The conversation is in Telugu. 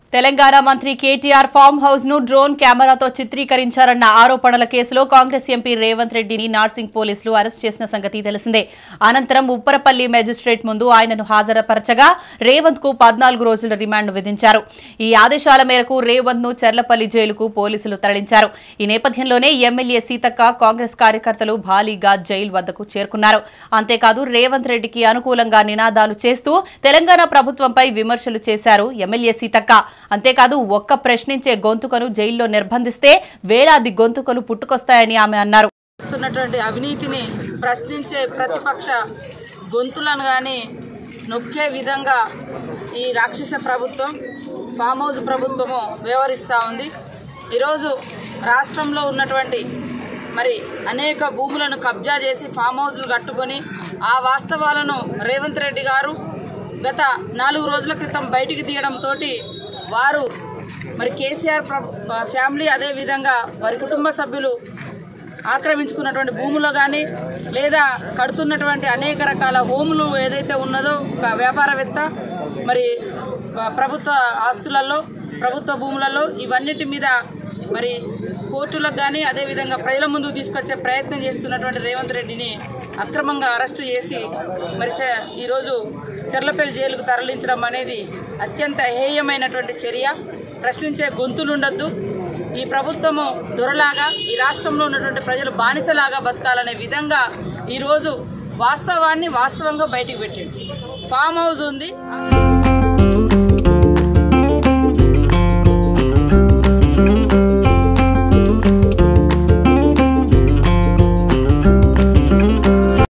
తెలంగాణ మంత్రి కేటీఆర్ ఫామ్ హౌస్ ను డ్రోన్ కెమెరాతో చిత్రీకరించారన్న ఆరోపణల కేసులో కాంగ్రెస్ ఎంపీ రేవంత్ రెడ్డిని నార్సింగ్ పోలీసులు అరెస్ట్ చేసిన సంగతి తెలిసిందే అనంతరం ఉప్పరపల్లి మెజిస్ట్రేట్ ముందు ఆయనను హాజరుపరచగా రేవంత్ కు పద్నాలుగు రోజుల రిమాండ్ విధించారు ఈ ఆదేశాల మేరకు రేవంత్ ను చెర్లపల్లి జైలుకు పోలీసులు తరలించారు ఈ నేపథ్యంలోనే ఎమ్మెల్యే సీతక్క కాంగ్రెస్ కార్యకర్తలు భారీగా జైలు వద్దకు చేరుకున్నారు అంతేకాదు రేవంత్ రెడ్డికి అనుకూలంగా నినాదాలు చేస్తూ తెలంగాణ ప్రభుత్వంపై విమర్శలు చేశారు ఎమ్మెల్యే సీతక్క అంతేకాదు ఒక్క ప్రశ్నించే గొంతుకను జైల్లో నిర్బంధిస్తే వేలాది గొంతుకలు పుట్టుకొస్తాయని ఆమె అన్నారు చేస్తున్నటువంటి అవినీతిని ప్రశ్నించే ప్రతిపక్ష గొంతులను కానీ నొక్కే విధంగా ఈ రాక్షస ప్రభుత్వం ఫామ్ హౌస్ ప్రభుత్వము వ్యవహరిస్తూ ఉంది ఈరోజు రాష్ట్రంలో ఉన్నటువంటి మరి అనేక భూములను కబ్జా చేసి ఫామ్ హౌస్లు కట్టుకొని ఆ వాస్తవాలను రేవంత్ రెడ్డి గారు గత నాలుగు రోజుల క్రితం బయటికి తీయడంతో వారు మరి కేసీఆర్ ప్ర- ఫ్యామిలీ అదేవిధంగా వారి కుటుంబ సభ్యులు ఆక్రమించుకున్నటువంటి భూములు కానీ లేదా కడుతున్నటువంటి అనేక రకాల హోములు ఏదైతే ఉన్నదో ఒక వ్యాపారవేత్త మరి ప- ప్రభుత్వ ఆస్తులలో ప్రభుత్వ భూములలో ఇవన్నిటి మీద మరి కోర్టులకు కానీ అదేవిధంగా ప్రజల ముందుకు తీసుకొచ్చే ప్రయత్నం చేస్తున్నటువంటి రేవంత్ రెడ్డిని అక్రమంగా అరెస్టు చేసి మరి చ- ఈరోజు చెర్లపల్లి జైలుకు తరలించడం అనేది అత్యంత హేయమైనటువంటి చర్య ప్రశ్నించే గొంతులు ఉండొద్దు ఈ ప్రభుత్వము దొరలాగా ఈ రాష్ట్రంలో ఉన్నటువంటి ప్రజలు బానిసలాగా బతకాలనే విధంగా ఈరోజు వాస్తవాన్ని వాస్తవంగా బయటికి పెట్టింది ఫామ్ హౌస్ ఉంది